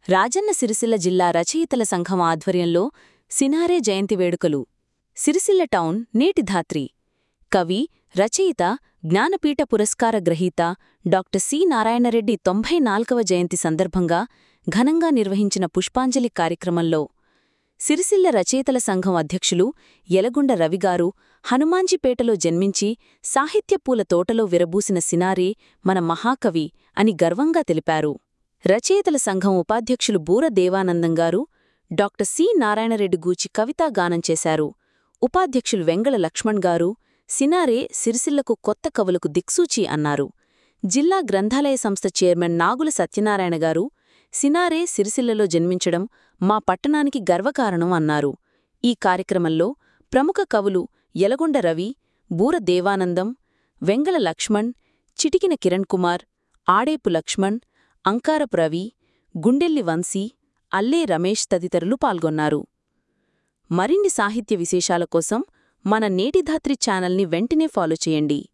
రాజన్న సిరిసిల్ల జిల్లా రచయితల సంఘం ఆధ్వర్యంలో సినారే జయంతి వేడుకలు సిరిసిల్ల టౌన్ నేటి ధాత్రి కవి రచయిత జ్ఞానపీఠ పురస్కార గ్రహీత డాక్టర్ సి నారాయణరెడ్డి తొంభై నాల్గవ జయంతి సందర్భంగా ఘనంగా నిర్వహించిన పుష్పాంజలి కార్యక్రమంలో సిరిసిల్ల రచయితల సంఘం అధ్యక్షులు యలగుండ రవిగారు హనుమాంజిపేటలో జన్మించి సాహిత్యపూల తోటలో విరబూసిన సినారే మన మహాకవి అని గర్వంగా తెలిపారు రచయితల సంఘం ఉపాధ్యక్షులు బూర దేవానందం గారు డాక్టర్ సి నారాయణరెడ్డి గూచి కవితాగానం చేశారు ఉపాధ్యక్షులు వెంగళ లక్ష్మణ్ గారు సినారే సిరిసిల్లకు కొత్త కవులకు దిక్సూచి అన్నారు జిల్లా గ్రంథాలయ సంస్థ చైర్మన్ నాగుల సత్యనారాయణ గారు సినారే సిరిసిల్లలో జన్మించడం మా పట్టణానికి గర్వకారణం అన్నారు ఈ కార్యక్రమంలో ప్రముఖ కవులు యలగొండ రవి బూర దేవానందం వెంగళ లక్ష్మణ్ చిటికిన కిరణ్ కుమార్ ఆడేపు లక్ష్మణ్ అంకారపు రవి గుండెల్లి వంశీ అల్లే రమేష్ తదితరులు పాల్గొన్నారు మరిన్ని సాహిత్య విశేషాల కోసం మన నేటిధాత్రి ఛానల్ని వెంటనే ఫాలో చేయండి